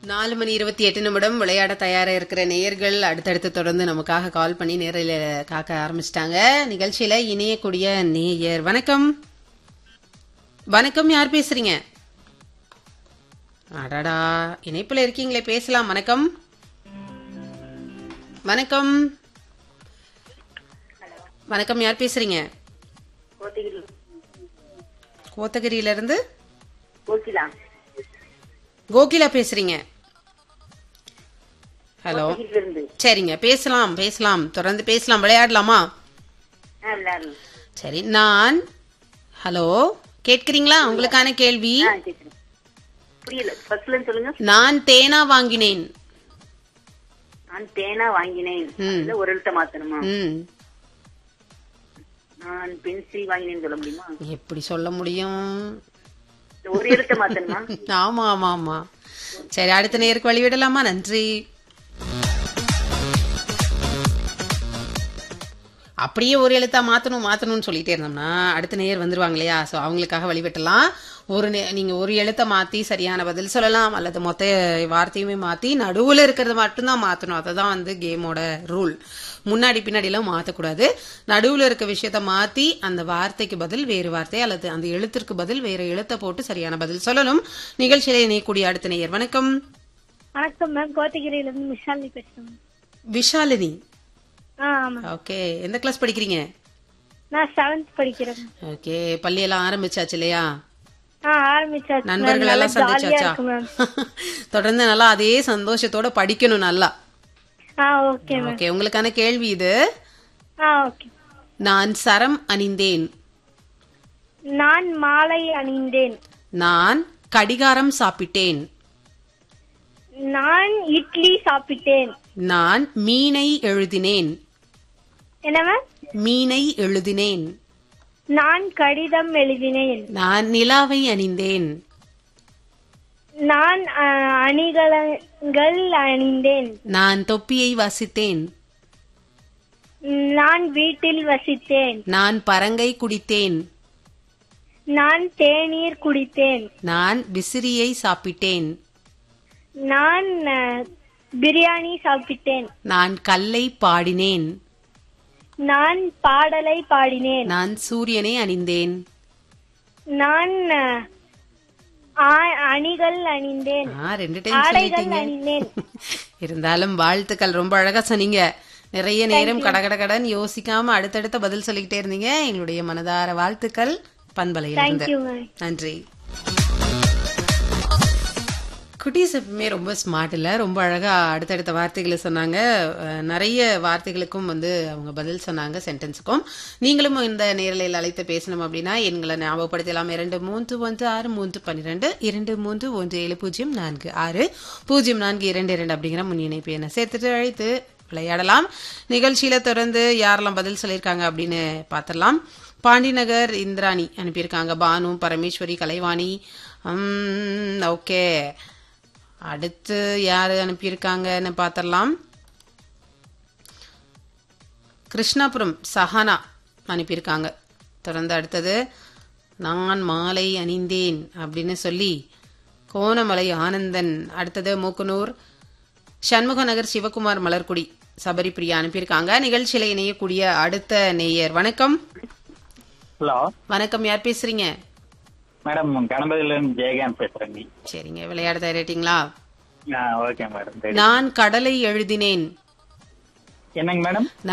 நாலு மணி இருபத்தி எட்டு நிமிடம் விளையாட தயாரா இருக்கிற நேயர்கள் அடுத்தடுத்து தொடர்ந்து நமக்காக கால் பண்ணி நேரில் காக்க ஆரம்பிச்சிட்டாங்க நிகழ்ச்சியில இணையக்கூடிய நேயர் வணக்கம் வணக்கம் யார் பேசுறீங்க அடடா இணைப்புல இருக்கீங்களே பேசலாம் வணக்கம் வணக்கம் வணக்கம் யார் பேசுறீங்க கோத்தகிரி கோத்தகிரியில இருந்து கோகிலா கோகிலா பேசுறீங்க ஹலோ கோத்தகிரில இருந்து சரிங்க பேசலாம் பேசலாம் தொடர்ந்து பேசலாம் விளையாடலாமா ஆ விளையாடலாம் சரி நான் ஹலோ கேட்கிறீங்களா உங்களுக்கான கேள்வி ஆ கேட்குறேன் புரியல ஃபர்ஸ்ட்ல சொல்லுங்க நான் தேனா வாங்கினேன் நான் தேனா வாங்கினேன் ம். அதுல ஒரு எழுத்த மாத்தணுமா ம் நான் பென்சில் வாங்கினேன்னு சொல்ல முடியுமா எப்படி சொல்ல முடியும் இந்த ஒரு எழுத்த மாத்தணுமா ஆமா ஆமா ஆமா சரி அடுத்த நேருக்கு வழிவிடலாமா நன்றி அப்படியே ஒரு எழுத்தா மாத்தணும் மாத்தணும்னு சொல்லிட்டே இருந்தோம்னா அடுத்த நேயர் வந்துருவாங்க இல்லையா சோ அவங்களுக்காக வழிவிட்டலாம் ஒரு நே- நீங்க ஒரு எழுத்த மாத்தி சரியான பதில் சொல்லலாம் அல்லது மொத்த வார்த்தையுமே மாத்தி நடுவுல இருக்கிறத மட்டும்தான் மாத்தணும் அதுதான் வந்து கேமோட ரூல் முன்னாடி பின்னாடி எல்லாம் மாத்தக்கூடாது நடுவுல இருக்க விஷயத்த மாத்தி அந்த வார்த்தைக்கு பதில் வேறு வார்த்தை அல்லது அந்த எழுத்திற்கு பதில் வேற எழுத்தை போட்டு சரியான பதில் சொல்லணும் நிகழ்ச்சியில இணையக்கூடிய அடுத்த நேயர் வணக்கம் வணக்கம் மேம் கோத்தகிரியில இருந்து மிஷாலினி பேசுறேன் ma'am. விஷாலினி ஆ ஆமா ஓகே எந்த கிளாஸ் படிக்கிறீங்க நான் செவன்த் படிக்கிறேன் ma'am. ஓகே பள்ளியெல்லாம் ஆரம்பிச்சாச்சு இல்லையா ஆ ஆரம்பிச்சாச்சு ma'am. நண்பர்கள் நல்லா எல்லாம் ஜாலியா சந்திச்சாச்சா இருக்கு மேம் தொடர்ந்து நல்லா அதே சந்தோஷத்தோட படிக்கணும் நல்லா ஆ ஓகே மேம் ஓகே உங்களுக்கான கேள்வி இது ஆ ஓகே நான் சரம் அணிந்தேன் நான் மாலை அணிந்தேன் நான் கடிகாரம் சாப்பிட்டேன் நான் இட்லி சாப்பிட்டேன் நான் மீனை எழுதினேன் என்ன மேம் மீனை எழுதினேன் நான் கடிதம் எழுதினேன் நான் நிலாவை அணிந்தேன் நான் ஆ, அணிகலன்கள் அணிந்தேன் நான் தொப்பியை வாசித்தேன் நான் வீட்டில் வசித்தேன் நான் பரங்கை குடித்தேன் நான் தேநீர் குடித்தேன் நான் விசிறியை சாப்பிட்டேன் நான் ஆ, பிரியாணி சாப்பிட்டேன் நான் கல்லை பாடினேன் நான் பாடலை பாடினேன் நான் சூரியனை அணிந்தேன் நான் அஹ், ஆ- அணிகள் அணிந்தேன் ஆ, ரெண்டு டைம் ஆடைகள் சொல்லிட்டீங்க அணிந்தேன் இருந்தாலும் வாழ்த்துக்கள் ரொம்ப அழகா சொன்னீங்க நிறைய நேரம் கட கட கடன் யோசிக்காம அடுத்தடுத்த பதில் சொல்லிக்கிட்டே இருந்தீங்க எங்களுடைய மனதார வாழ்த்துக்கள் பண்பலையில இருந்து தேங்க்யூ மேம் நன்றி குட்டீஸ் எப்பவுமே ரொம்ப ஸ்மார்ட் இல்ல ரொம்ப அழகா அடுத்தடுத்த வார்த்தைகளை சொன்னாங்க அஹ், நிறைய வார்த்தைகளுக்கும் வந்து அவங்க பதில் சொன்னாங்க சென்டென்ஸுக்கும் நீங்களும் இந்த நேரலையில் அழைத்து பேசணும் அப்படின்னா எண்களை ஞாபகப்படுத்தலாம் இரண்டு மூன்று ஒன்று ஆறு மூன்று பன்னிரெண்டு இரண்டு மூன்று ஒன்று ஏழு பூஜ்ஜியம் நான்கு ஆறு பூஜ்ஜியம் நான்கு இரண்டு இரண்டு அப்படிங்கிற முன் இணைப்பு என்ன சேர்த்துட்டு அழைத்து விளையாடலாம் நிகழ்ச்சியில தொடர்ந்து யாரெல்லாம் பதில் சொல்லியிருக்காங்க அப்படின்னு பார்த்துடலாம் பாண்டிநகர் இந்திராணி அனுப்பியிருக்காங்க பானு பரமேஸ்வரி கலைவாணி ஓகே அடுத்து யார் அனுப்பியிருக்காங்கன்னு பார்த்துடலாம் கிருஷ்ணாபுரம் சஹானா அனுப்பியிருக்காங்க தொடர்ந்து அடுத்தது நான் மாலை அணிந்தேன் அப்படின்னு சொல்லி கோணமலை ஆனந்தன் அடுத்தது மூக்கனூர் சண்முக நகர் சிவகுமார் மலர்குடி சபரி பிரியா அனுப்பியிருக்காங்க நிகழ்ச்சியில இணையக்கூடிய அடுத்த நேயர் வணக்கம் ஹலோ வணக்கம் யார் பேசுறீங்க மேடம் கணபதியில இருந்து ஜெயகாந்த் பேசுறேங்க சரிங்க விளையாட தயாரிட்டீங்களா ஆ ஓகே மேடம் சரி நான் கடலை எழுதினேன் என்னங்க மேடம்